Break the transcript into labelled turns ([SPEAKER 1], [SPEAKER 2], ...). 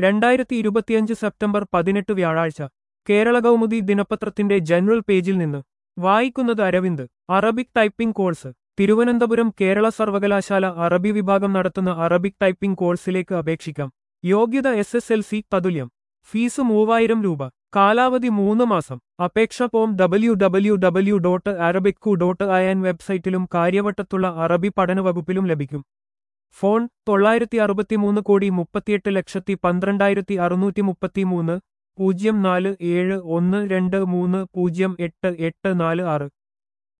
[SPEAKER 1] രണ്ടായിരത്തി ഇരുപത്തിയഞ്ച് സെപ്റ്റംബർ പതിനെട്ട് വ്യാഴാഴ്ച കേരള കൗമുദി ദിനപത്രത്തിന്റെ ജനറൽ പേജിൽ നിന്ന് വായിക്കുന്നത് Aravind Arabic typing course Thiruvananthapuram Kerala സർവകലാശാല അറബി വിഭാഗം നടത്തുന്ന അറബിക് ടൈപ്പിംഗ് കോഴ്സിലേക്ക് അപേക്ഷിക്കാം യോഗ്യത എസ് എസ് എൽ സി തതുല്യം ഫീസ് മൂവായിരം രൂപ കാലാവധി മൂന്ന് മാസം അപേക്ഷ form W W W dot Arabic dot I N വെബ്സൈറ്റിലും കാര്യവട്ടത്തുള്ള അറബി പഠന വകുപ്പിലും ലഭിക്കും ഫോൺ തൊള്ളായിരത്തി അറുപത്തിമൂന്ന് കോടി മുപ്പത്തിയെട്ട് ലക്ഷത്തി പന്ത്രണ്ടായിരത്തി അറുന്നൂറ്റി മുപ്പത്തിമൂന്ന് പൂജ്യം നാല് ഏഴ് ഒന്ന് രണ്ട് മൂന്ന് പൂജ്യം എട്ട് എട്ട് നാല് ആറ്